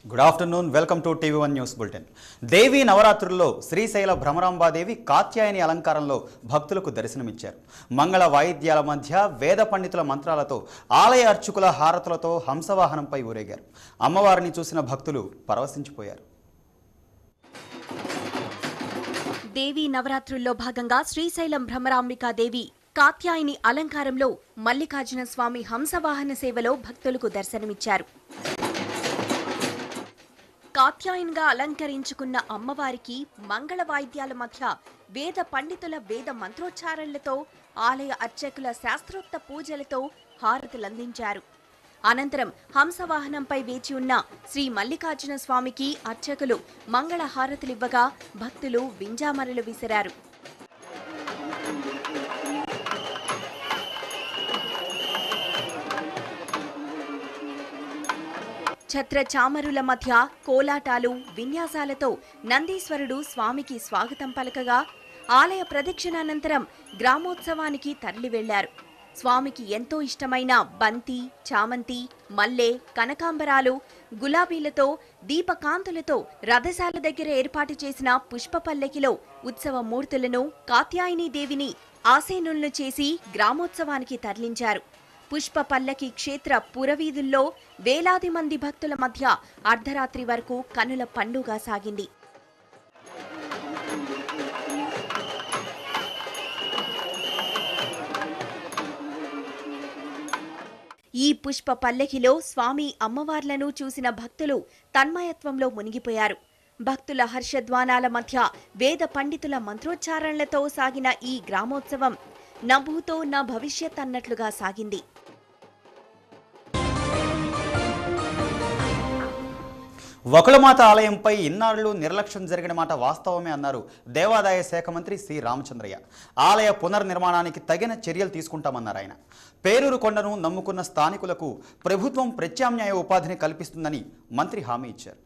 Good afternoon welcome to TV one news bulletin Devi నవరాత్రుల్లో శ్రీశైల భ్రమరాంబాదేవి కాత్యాయని అలంకారంలో భక్తులకు దర్శనమిచ్చారు మంగళ వాయిద్యాల మధ్య వేద పండితుల మంత్రాలతో ఆలయ అర్చకుల హారతులతో హంసవాహనంపై ఊరేగారు అమ్మవారిని చూసిన భక్తులు పరవశించిపోయారు దేవీ నవరాత్రుల్లో భాగంగా శ్రీశైలం భ్రమరాంబికా దేవి కాత్యాయిని అలంకారంలో మల్లికార్జున స్వామి హంసవాహన సేవలో భక్తులకు దర్శనమిచ్చారు కాత్యాయన్గా అలంకరించుకున్న అమ్మవారికి మంగళ వాయిద్యాల మధ్య వేద పండితుల వేద మంత్రోచ్చారణలతో ఆలయ అర్చకుల శాస్త్రోక్త పూజలతో హారతులందించారు అనంతరం హంసవాహనంపై వేచి ఉన్న శ్రీ మల్లికార్జున స్వామికి అర్చకులు మంగళ హారతులివ్వగా భక్తులు వింజామరలు విసిరారు ఛత్ర చామరుల మధ్య కోలాటాలు విన్యాసాలతో నందీశ్వరుడు స్వామికి స్వాగతం పలకగా ఆలయ ప్రదక్షిణానంతరం గ్రామోత్సవానికి తరలి వెళ్లారు స్వామికి ఎంతో ఇష్టమైన బంతి చామంతి మల్లె కనకాంబరాలు గులాబీలతో దీపకాంతులతో రథశాల దగ్గర ఏర్పాటు చేసిన పుష్ప పల్లకిలో ఉత్సవ మూర్తులను కాత్యాయని దేవిని ఆసేనులను చేసి గ్రామోత్సవానికి తరలించారు పుష్ప పల్లకి క్షేత్ర పురవీధుల్లో వేలాది మంది భక్తుల మధ్య అర్ధరాత్రి వరకు కనుల పండుగ సాగింది ఈ పుష్ప పల్లకిలో స్వామి అమ్మవార్లను చూసిన భక్తులు తన్మయత్వంలో మునిగిపోయారు భక్తుల హర్షధ్వానాల మధ్య వేద పండితుల మంత్రోచ్చారణలతో సాగిన ఈ గ్రామోత్సవం నభూతో నా భవిష్యత్ అన్నట్లుగా సాగింది వకుళమాత ఆలయంపై ఇన్నాళ్లు నిర్లక్ష్యం జరిగిన మాట వాస్తవమే అన్నారు దేవాదాయ శాఖ మంత్రి సి రామచంద్రయ్య ఆలయ పునర్నిర్మాణానికి తగిన చర్యలు తీసుకుంటామన్నారు ఆయన పేరూరు కొండను నమ్ముకున్న స్థానికులకు ప్రభుత్వం ప్రత్యామ్నాయ ఉపాధిని కల్పిస్తుందని మంత్రి హామీ ఇచ్చారు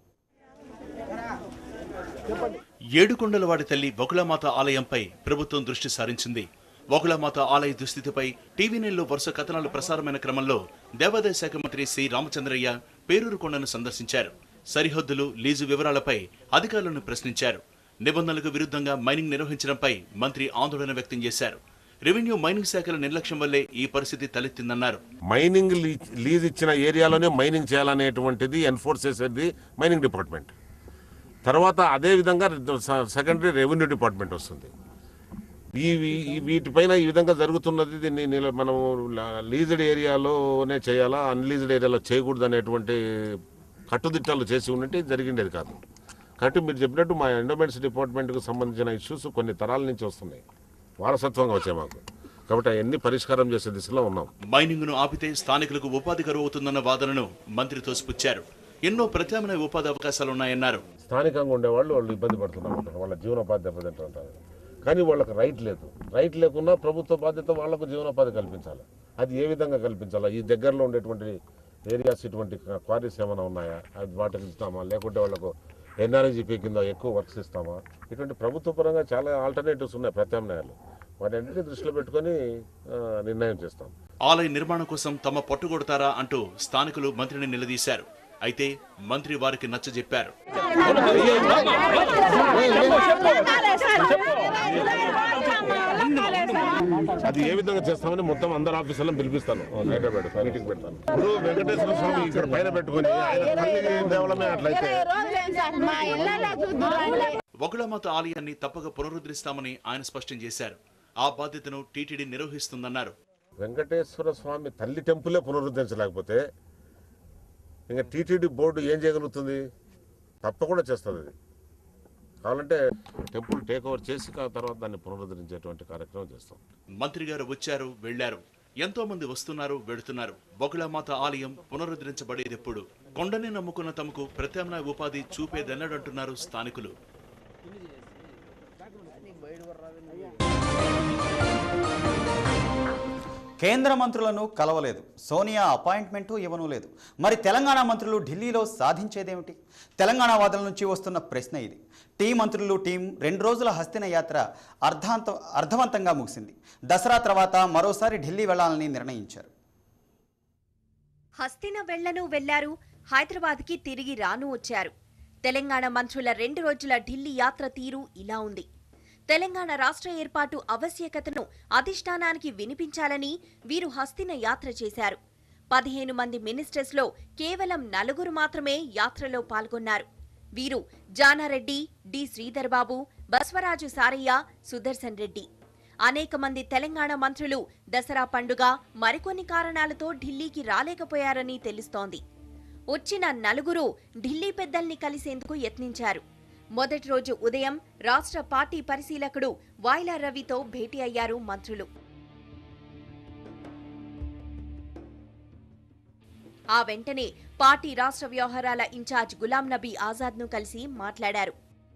ఏడుకొండలవాడి తల్లి బకుళమాత ఆలయంపై ప్రభుత్వం దృష్టి సారించింది బకుళమాత ఆలయ దుస్థితిపై టీవీ నైన్లో వరుస కథనాలు ప్రసారమైన క్రమంలో దేవాదాయ శాఖ మంత్రి సి రామచంద్రయ్య పేరూరు కొండను సందర్శించారు సరిహద్దులు లీజు వివరాలపై అధికారులను ప్రశ్నించారు నిబంధనలకు విరుద్ధంగా మైనింగ్ నిర్వహించడంపై మంత్రి ఆందోళన వ్యక్తం చేశారు రెవెన్యూ మైనింగ్ శాఖల నిర్లక్ష్యం వల్లే ఈ పరిస్థితి తలెత్తిందన్నారు మైనింగ్ లీ- లీజ్ ఇచ్చిన ఏరియాలోనే మైనింగ్ చేయాలనేటువంటిది ఎన్ఫోర్స్ చేసేది మైనింగ్ డిపార్ట్మెంట్ తర్వాత అదే విధంగా స- సెకండరీ రెవెన్యూ డిపార్ట్మెంట్ వస్తుంది ఈ ఈ- ఈ వీటిపైన ఈ విధంగా జరుగుతున్నది దీన్ని నిల- మనం ల- లీజ్డ్ ఏరియాలోనే చేయాలా అన్లీజ్డ్ ఏరియాలో చేయకూడదు అనేటువంటి కట్టుదిట్టాలు చేసి ఉంటే జరిగిండేది కాదు కాబట్టి మీరు చెప్పినట్టు మా ఎండోమెంట్స్ డిపార్ట్మెంట్కి సంబంధించిన ఇష్యూస్ కొన్ని తరాల నుంచి వస్తున్నాయి వారసత్వంగా వచ్చాయి మాకు కాబట్టి అవన్నీ పరిష్కారం చేసే దిశలో ఉన్నాం మైనింగ్ ను ఆపితే స్థానికులకు ఉపాధి కరువు అవుతుందన్న వాదనను మంత్రి తోసిపుచ్చారు ఎన్నో ప్రత్యామ్నాయ ఉపాధి అవకాశాలున్నాయన్నారు స్థానికంగా ఉండేవాళ్ళు వాళ్ళు ఇబ్బంది పడుతున్నారు వాళ్ళ జీవనోపాధి దెబ్బతింటుంటారు కానీ వాళ్ళకి రైట్ లేదు రైట్ లేకున్నా ప్రభుత్వ బాధ్యత వాళ్ళకు జీవనోపాధి కల్పించాలి అది ఏ విధంగా కల్పించాలా ఈ దగ్గరలో ఉండేటువంటి ఏరియాస్ ఇటువంటి క్వారీస్ ఏమైనా ఉన్నాయా అది వాటికి ఇస్తామా లేకుంటే వాళ్ళకు ఎన్ఆర్జీపీ కింద ఎక్కువ వర్క్స్ ఇస్తామా ఇటువంటి ప్రభుత్వ పరంగా చాలా ఆల్టర్నేటివ్స్ ఉన్నాయి ప్రత్యామ్నాయాలు వాటన్నిటిని దృష్టిలో పెట్టుకొని ఆ, నిర్ణయం చేస్తాం ఆలయ నిర్మాణం కోసం తమ పట్టుకొడతారా అంటూ స్థానికులు మంత్రిని నిలదీశారు అయితే మంత్రి వారికి నచ్చజెప్పారు అది ఏ విధంగా చేస్తామని మొత్తం అందరు ఆఫీసులను పిలిపిస్తాను హైదరాబాద్ మీటింగ్ పెడతాను ఇప్పుడు వెంకటేశ్వర స్వామి ఇక్కడ పైన పెట్టుకొని ఆయన తల్లి దేవలమే అట్లయితే మా ఇళ్ళలో చూద్దురండి వకుళమాత ఆలయాన్ని తప్పక పునరుద్ధరిస్తామని ఆయన స్పష్టం చేశారు ఆ బాధ్యతను టీటీడీ నిర్వహిస్తుందన్నారు వెంకటేశ్వర స్వామి తల్లి టెంపులే పునరుద్ధరించలేకపోతే ఇంకా టీటీడీ బోర్డు ఏం చేయగలుగుతుంది తప్పకుండా చేస్తుంది అది కావాలంటే టెంపుల్ టేక్ ఓవర్ చేసి ఆ తర్వాత దాన్ని పునరుద్ధరించేటువంటి కార్యక్రమం చేస్తాం మంత్రి గారు వచ్చారు వెళ్లారు ఎంతో మంది వస్తున్నారు వెళుతున్నారు బొగుళమాత ఆలయం పునరుద్ధరించబడేదెప్పుడు కొండని నమ్ముకున్న తమకు ప్రత్యామ్నాయ ఉపాధి చూపేదన్నడంటున్నారు స్థానికులు కేంద్ర మంత్రులను కలవలేదు సోనియా అపాయింట్మెంటు ఇవ్వను లేదు మరి తెలంగాణ మంత్రులు ఢిల్లీలో సాధించేదేమిటి తెలంగాణ వాదుల నుంచి వస్తున్న ప్రశ్న ఇది టీ మంత్రులు టీం రెండు రోజుల హస్తిన యాత్ర అర్ధాంత అర్థవంతంగా ముగిసింది దసరా తర్వాత మరోసారి ఢిల్లీ వెళ్లాలని నిర్ణయించారు హస్తిన వెళ్లను వెళ్లారు హైదరాబాద్కి తిరిగి రాను వచ్చారు తెలంగాణ మంత్రుల రెండు రోజుల ఢిల్లీ యాత్ర తీరు ఇలా ఉంది తెలంగాణ రాష్ట్ర ఏర్పాటు ఆవశ్యకతను అధిష్టానానికి వినిపించాలని వీరు హస్తిన యాత్ర చేశారు పదిహేను మంది మినిస్టర్స్లో కేవలం నలుగురు మాత్రమే యాత్రలో పాల్గొన్నారు వీరు జానారెడ్డి డి శ్రీధర్ బాబు బస్వరాజు సారయ్య సుదర్శన్ రెడ్డి అనేక మంది తెలంగాణ మంత్రులు దసరా పండుగ మరికొన్ని కారణాలతో ఢిల్లీకి రాలేకపోయారని తెలుస్తోంది వచ్చిన నలుగురు ఢిల్లీ పెద్దల్ని కలిసేందుకు యత్నించారు మొదటి రోజు ఉదయం రాష్ట్ర పార్టీ పరిశీలకుడు వాయిలా రవితో భేటీ అయ్యారు మంత్రులు ఆ వెంటనే పార్టీ రాష్ట్ర వ్యవహారాల ఇన్ఛార్జ్ గులాం నబీ ఆజాద్ ను కలిసి మాట్లాడారు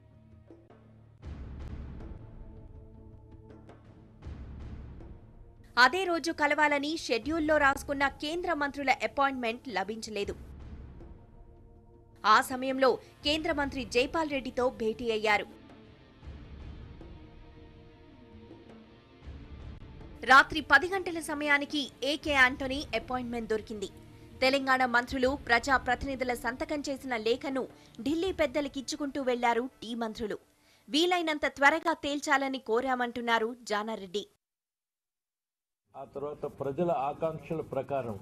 అదే రోజు కలవాలని షెడ్యూల్లో రాసుకున్న కేంద్ర మంత్రుల అపాయింట్మెంట్ లభించలేదు ఆ సమయంలో కేంద్ర మంత్రి జైపాల్ రెడ్డితో భేటీ అయ్యారు రాత్రి పది గంటల సమయానికి ఏకే ఆంటోనీ అపాయింట్మెంట్ దొరికింది తెలంగాణ మంత్రులు ప్రజా ప్రతినిధుల సంతకం చేసిన లేఖను ఢిల్లీ పెద్దలకిచ్చుకుంటూ వెళ్లారు టీ మంత్రులు వీలైనంత త్వరగా తేల్చాలని కోరామంటున్నారు జానారెడ్డి ఆ తర్వాత ప్రజల ఆకాంక్షల ప్రకారం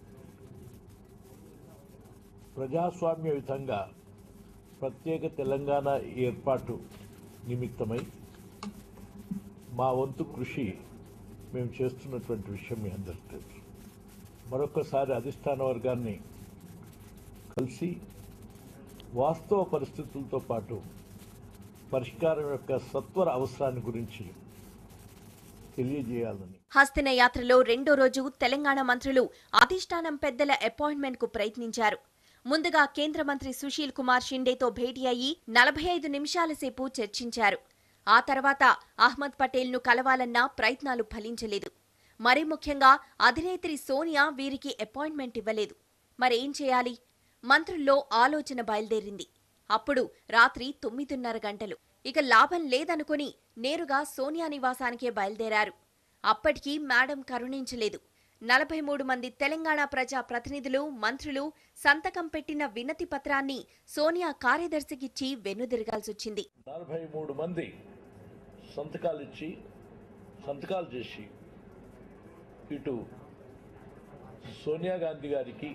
ప్రజాస్వామ్యయుతంగా ప్రత్యేక తెలంగాణ ఏర్పాటు నిమిత్తమై మా వంతు కృషి మేము చేస్తున్నటువంటి విషయం మీ అందరికీ తెలుసు మరొకసారి అధిష్టాన వర్గాన్ని కలిసి వాస్తవ పరిస్థితులతో పాటు పరిష్కారం యొక్క సత్వర అవసరాన్ని గురించి తెలియజేయాలని హస్తిన యాత్రలో రెండో రోజు తెలంగాణ మంత్రులు అధిష్టానం పెద్దల అపాయింట్మెంట్ కు ప్రయత్నించారు ముందుగా కేంద్ర మంత్రి సుశీల్ కుమార్ షిండేతో భేటీ అయ్యి నలభై ఐదు నిమిషాల సేపు చర్చించారు ఆ తర్వాత అహ్మద్ పటేల్ ను కలవాలన్న ప్రయత్నాలు ఫలించలేదు మరీ ముఖ్యంగా అధినేత్రి సోనియా వీరికి అపాయింట్మెంట్ ఇవ్వలేదు మరేం చేయాలి మంత్రుల్లో ఆలోచన బయలుదేరింది అప్పుడు రాత్రి తొమ్మిదిన్నర గంటలు ఇక లాభం లేదనుకుని నేరుగా సోనియా నివాసానికే బయలుదేరారు అప్పటికి మేడం కరుణించలేదు నలభై మూడు మంది తెలంగాణ ప్రజా ప్రతినిధులు మంత్రులు సంతకం పెట్టిన వినతి పత్రాన్ని సోనియా కార్యదర్శికిచ్చి వెన్నుదిరగాల్సొచ్చింది నలభై మూడు మంది సంతకాలు ఇచ్చి సంతకాలు చేసి ఇటు సోనియా గాంధీ గారికి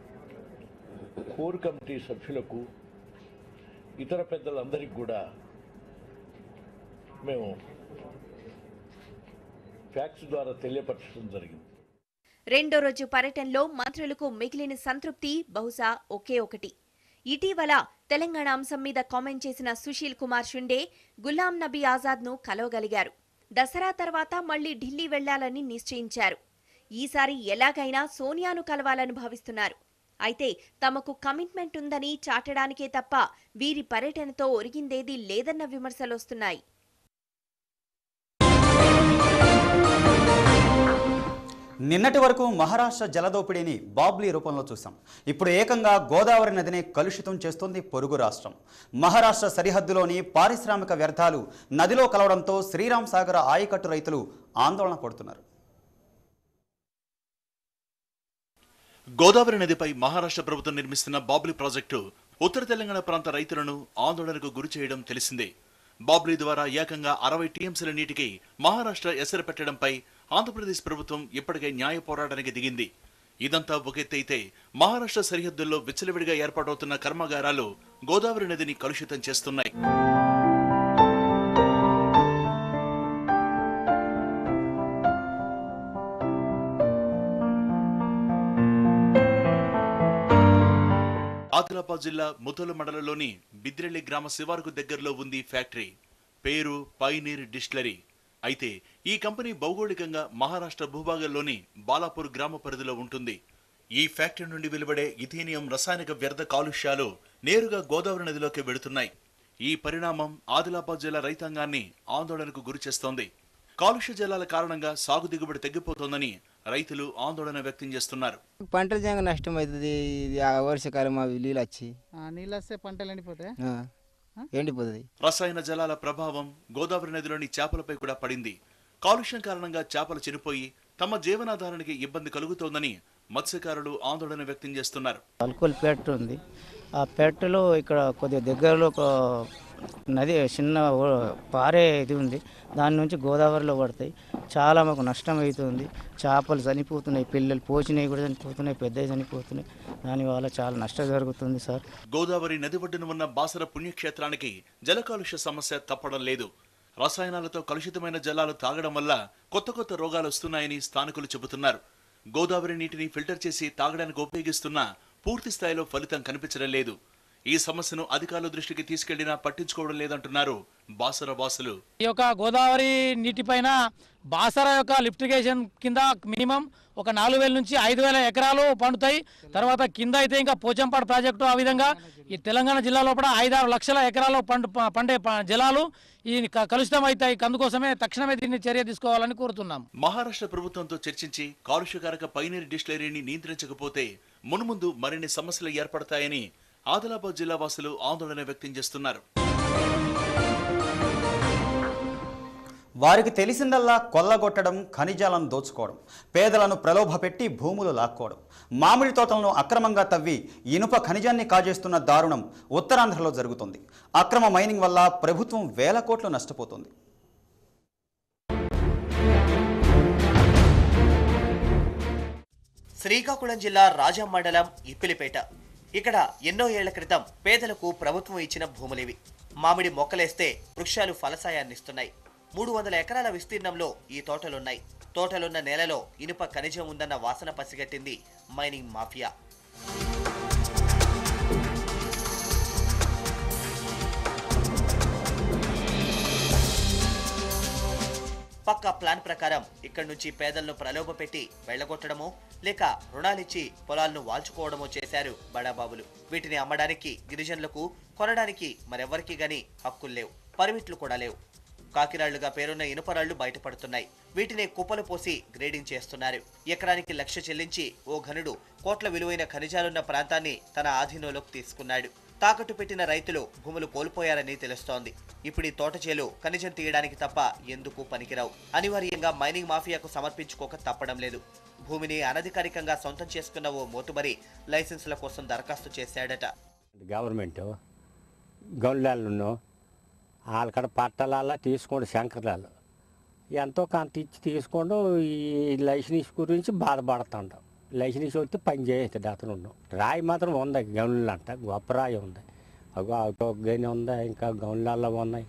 కోర్ కమిటీ సభ్యులకు ఇతర పెద్దలందరికీ కూడా మేము ఫ్యాక్స్ ద్వారా తెలియపరచడం జరిగింది రెండో రోజు పర్యటనలో మంత్రులకు మిగిలిన సంతృప్తి బహుశా ఒకే ఒకటి ఇటీవల తెలంగాణ అంశం మీద కామెంట్ చేసిన సుశీల్ కుమార్ షుండే గులాం నబీ ఆజాద్ ను కలవగలిగారు దసరా తర్వాత మళ్లీ ఢిల్లీ వెళ్లాలని నిశ్చయించారు ఈసారి ఎలాగైనా సోనియాను కలవాలని భావిస్తున్నారు అయితే తమకు కమిట్మెంట్ ఉందని చాటడానికే తప్ప వీరి పర్యటనతో ఒరిగిందేదీ లేదన్న విమర్శలొస్తున్నాయి నిన్నటి వరకు మహారాష్ట్ర జలదోపిడీని బాబ్లీ రూపంలో చూసాం ఇప్పుడు ఏకంగా గోదావరి నదిని కలుషితం చేస్తోంది పొరుగు రాష్ట్రం మహారాష్ట్ర సరిహద్దులోని పారిశ్రామిక వ్యర్థాలు నదిలో కలవడంతో శ్రీరామ్ సాగర్ ఆయకట్టు రైతులు ఆందోళన పడుతున్నారు గోదావరి నదిపై మహారాష్ట్ర ప్రభుత్వం నిర్మిస్తున్న బాబ్లీ ప్రాజెక్టు ఉత్తర తెలంగాణ ప్రాంత రైతులను ఆందోళనకు గురి చేయడం తెలిసిందే బాబ్లీ ద్వారా ఏకంగా అరవై టీఎంసీల నీటికి మహారాష్ట్ర ఎసరు పెట్టడంపై ఆంధ్రప్రదేశ్ ప్రభుత్వం ఇప్పటికే న్యాయ పోరాటానికి దిగింది ఇదంతా ఒకెత్తైతే మహారాష్ట్ర సరిహద్దుల్లో విచ్చలవిడిగా ఏర్పాటవుతున్న కర్మాగారాలు గోదావరి నదిని కలుషితం చేస్తున్నాయి ఆదిలాబాద్ జిల్లా ముతోల మండలంలోని బిద్రెల్లి గ్రామ శివారుకు దగ్గరలో ఉంది ఫ్యాక్టరీ పేరు పైనీర్ డిస్టిలరీ అయితే ఈ కంపెనీ భౌగోళికంగా మహారాష్ట్ర భూభాగంలోని బాలాపూర్ గ్రామ పరిధిలో ఉంటుంది ఈ ఫ్యాక్టరీ నుండి వెలువడే ఇథీనియం రసాయనిక వ్యర్థ కాలుష్యాలు నేరుగా గోదావరి నదిలోకి వెడుతున్నాయి ఈ పరిణామం ఆదిలాబాద్ జిల్లా రైతాంగాన్ని ఆందోళనకు గురిచేస్తోంది కాలుష్య జలాల కారణంగా సాగు దిగుబడి తగ్గిపోతోందని రైతులు ఆందోళన వ్యక్తం చేస్తున్నారు పంటలు జంగ నష్టం అవుతుంది ఇది ఆ వర్షాకాలం అవి నీళ్ళు వచ్చి ఆ, నీళ్ళు వస్తే పంటలు ఎండిపోతాయి ఆ, ఎండిపోతుంది రసాయన జలాల ప్రభావం గోదావరి నదిలోని చేపలపై కూడా పడింది కాలుష్యం కారణంగా చేపలు చనిపోయి తమ జీవనాధారానికి ఇబ్బంది కలుగుతోందని మత్స్యకారులు ఆందోళన వ్యక్తం చేస్తున్నారు అల్కోల్ పెట్ట ఉంది ఆ పెట్టలో ఇక్కడ కొద్దిగా దగ్గరలో ఒక నది చిన్న ఓ- పారే ఇది ఉంది దాని నుంచి గోదావరిలో పడతాయి చాలా మాకు నష్టం అవుతుంది చేపలు చనిపోతున్నాయి పిల్లలు పోచినవి కూడా చనిపోతున్నాయి పెద్దవి చనిపోతున్నాయి దానివల్ల చాలా నష్టం జరుగుతుంది సార్ గోదావరి నది ఒడ్డున ఉన్న బాసర పుణ్యక్షేత్రానికి జల కాలుష్య సమస్య తప్పడం లేదు రసాయనాలతో కలుషితమైన జలాలు తాగడం వల్ల కొత్త కొత్త రోగాలు వస్తున్నాయని స్థానికులు చెబుతున్నారు గోదావరి నీటిని ఫిల్టర్ చేసి తాగడానికి ఉపయోగిస్తున్నా పూర్తి స్థాయిలో ఫలితం కనిపించడం లేదు ఈ సమస్యను అధికారుల దృష్టికి తీసుకెళ్లినా పట్టించుకోవడం లేదంటున్నారు బాసర వాసులు ఈ యొక్క గోదావరి నీటిపైన బాసర యొక్క లిఫ్టిగేషన్ కింద మినిమం ఒక నాలుగు వేల నుంచి ఐదు వేల ఎకరాలు పండుతాయి తర్వాత కింద అయితే ఇంకా పోచంపాడు ప్రాజెక్టు ఆ విధంగా ఈ తెలంగాణ జిల్లా లోపల ఐదారు లక్షల ఎకరాలు పండు ప- పండే ప- జలాలు ఈ క- కలుషితం అవుతాయి అందుకోసమే తక్షణమే దీన్ని చర్య తీసుకోవాలని కోరుతున్నాం మహారాష్ట్ర ప్రభుత్వంతో చర్చించి కాలుష్యకారక పైనీరు డిస్టిలరీని నియంత్రించకపోతే మున్ముందు మరిన్ని సమస్యలు ఏర్పడతాయని ఆదిలాబాద్ జిల్లా వాసులు ఆందోళన వ్యక్తం చేస్తున్నారు వారికి తెలిసిందల్లా కొల్లగొట్టడం ఖనిజాలను దోచుకోవడం పేదలను ప్రలోభపెట్టి భూములు లాక్కోవడం మామిడి తోటలను అక్రమంగా తవ్వి ఇనుప ఖనిజాన్ని కాజేస్తున్న దారుణం ఉత్తరాంధ్రలో జరుగుతుంది అక్రమ మైనింగ్ వల్ల ప్రభుత్వం వేల కోట్లు నష్టపోతుంది శ్రీకాకుళం జిల్లా రాజం మండలం ఇప్పిలిపేట ఇక్కడ ఎన్నో ఏళ్ల క్రితం పేదలకు ప్రభుత్వం ఇచ్చిన భూములివి మామిడి మొక్కలేస్తే వృక్షాలు ఫలసాయాన్నిస్తున్నాయి మూడు వందల ఎకరాల విస్తీర్ణంలో ఈ తోటలున్నాయి తోటలున్న నేలలో ఇనుప ఖనిజం ఉందన్న వాసన పసిగట్టింది మైనింగ్ మాఫియా పక్కా ప్లాన్ ప్రకారం ఇక్కడి నుంచి పేదలను ప్రలోభపెట్టి వెళ్లగొట్టడమో లేక రుణాలిచ్చి పొలాలను వాల్చుకోవడమో చేశారు బడాబాబులు వీటిని అమ్మడానికి గిరిజనులకు కొనడానికి మరెవ్వరికీ గాని హక్కులు లేవు పర్మిట్లు కూడా లేవు కాకిరాళ్లుగా పేరున్న ఇనుపరాళ్లు బయటపడుతున్నాయి వీటిని కుప్పలు పోసి గ్రేడింగ్ చేస్తున్నారు ఎకరానికి లక్ష చెల్లించి ఓ ఘనుడు కోట్ల విలువైన ఖనిజాలున్న ప్రాంతాన్ని తన ఆధీనంలోకి తీసుకున్నాడు తాకట్టు పెట్టిన రైతులు భూములు కోల్పోయారని తెలుస్తోంది ఇప్పుడు ఈ తోట చేలు ఖనిజం తీయడానికి తప్ప ఎందుకు పనికిరావు అనివార్యంగా మైనింగ్ మాఫియాకు సమర్పించుకోక తప్పడం లేదు భూమిని అనధికారికంగా సొంతం చేసుకున్న ఓ మోతుబరి లైసెన్సుల కోసం దరఖాస్తు చేశాడట గవర్నమెంట్ గౌన్లాలను వాళ్ళకడ పట్టాలల్లా తీసుకోండి శంకరాలు ఎంతో కొంత ఇచ్చి తీసుకోండు ఈ లైసెన్స్ గురించి బాధపడుతుంటాం లైసెన్స్ వస్తే పని చేస్తాడు అతను ఉండు. రాయి మాత్రం ఉంది గౌన్లు అంట గొప్ప రాయి ఉంది అగో ఒక గని ఉంది ఇంకా గౌన్లలో ఉన్నాయి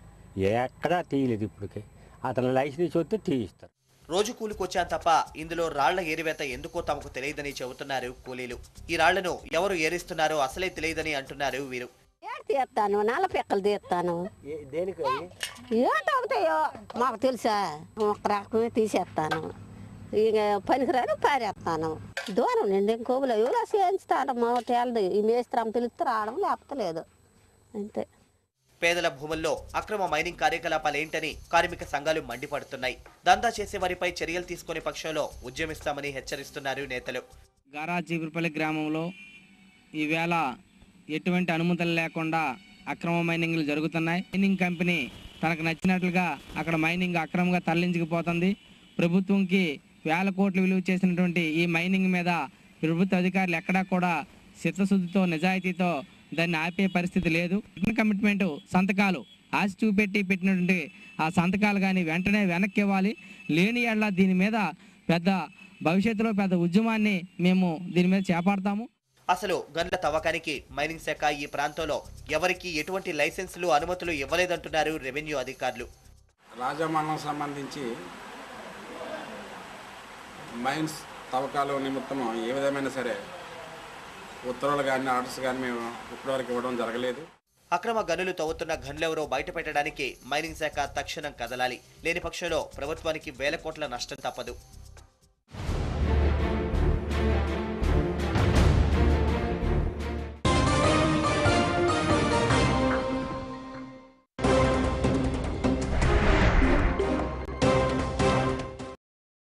ఎక్కడా తీయలేదు ఇప్పటికి అతను లైసెన్స్ వస్తే తీయిస్తారు రోజు కూలికొచ్చాను తప్ప ఇందులో రాళ్ల ఏరివేత ఎందుకో తమకు తెలియదని చెబుతున్నారు కూలీలు ఈ రాళ్లను ఎవరు ఏరిస్తున్నారో అసలే తెలియదని అంటున్నారు వీరు తీస్తాను నల్ల పిక్కలు తీస్తాను దేనికి ఏంటి అవుతాయో మాకు తెలుసా ఒక రకమే తీసేస్తాను ఇక పనికిరాని పారేస్తాను దూరం నిండి ఇంకోబులు ఎవరో చేయించుతాను మా తేలదు ఈ మేస్త్రం పిలిస్తే రావడం లేకపోతే లేదు అంతే పేదల భూముల్లో అక్రమ మైనింగ్ కార్యకలాపాలు ఏంటని కార్మిక సంఘాలు మండిపడుతున్నాయి దందా చేసే వారిపై చర్యలు తీసుకునే పక్షంలో ఉద్యమిస్తామని హెచ్చరిస్తున్నారు నేతలు గారా చీపురుపల్లి గ్రామంలో ఈవేళ ఎటువంటి అనుమతులు లేకుండా అక్రమ మైనింగ్లు జరుగుతున్నాయి మైనింగ్ కంపెనీ తనకు నచ్చినట్లుగా అక్కడ మైనింగ్ అక్రమంగా తరలించుకుపోతుంది ప్రభుత్వంకి వేల కోట్లు విలువ చేసినటువంటి ఈ మైనింగ్ మీద ప్రభుత్వ అధికారులు ఎక్కడా కూడా చిత్తశుద్ధితో నిజాయితీతో దాన్ని ఆపే పరిస్థితి లేదు కమిట్మెంట్ సంతకాలు ఆశ చూపెట్టి పెట్టినటువంటి ఆ సంతకాలు కానీ వెంటనే వెనక్కి ఇవ్వాలి లేని ఎడల దీని మీద పెద్ద భవిష్యత్తులో పెద్ద ఉద్యమాన్ని మేము దీని మీద చేపడతాము అసలు గన్ల తవ్వకానికి మైనింగ్ శాఖ ఈ ప్రాంతంలో ఎవరికి ఎటువంటి లైసెన్సులు అనుమతులు ఇవ్వలేదంటున్నారు రెవెన్యూ అధికారులు రాజమానం సంబంధించి మైన్స్ తవ్వకాలు నిమిత్తం ఏ విధమైన సరే ఉత్తర్వులు కానీ ఆర్డర్స్ కానీ మేము ఇప్పటివరకు ఇవ్వడం జరగలేదు అక్రమ గనులు తవ్వుతున్న గనులెవరో బయట పెట్టడానికి మైనింగ్ శాఖ తక్షణం కదలాలి లేని పక్షంలో ప్రభుత్వానికి వేల కోట్ల నష్టం తప్పదు